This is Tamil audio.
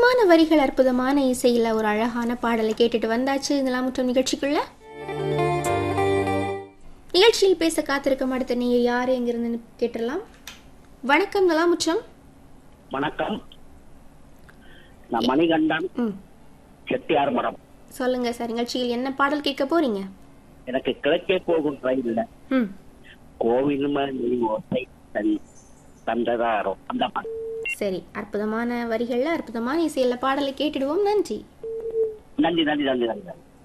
அற்புதமான வரிகள் அற்புதமான இசையில் ஒரு அழகான பாடலை கேட்டுட்டு வந்தாச்சு இதெல்லாம் முற்றம் நிகழ்ச்சிக்குள்ள நிகழ்ச்சியில் பேச காத்திருக்கும் அடுத்த நீங்க யாரு எங்கிருந்து கேட்டுடலாம் வணக்கம் நலாமுற்றம் வணக்கம் நான் மணிகண்டன் ம் செட்டியார் மடம் சொல்லுங்க சார் நிகழ்ச்சியில் என்ன பாடல் கேட்க போறீங்க எனக்கு கிழக்கே போகும் ரயில்ல ம் கோவில் மணி ஓசை தன் தந்ததாரோ அந்த பாட்டு. சரி அற்புதமான வரிகள்ல அற்புதமான இசையில பாடலை கேட்டுடுவோம் நன்றி நன்றி நன்றி நன்றி நன்றி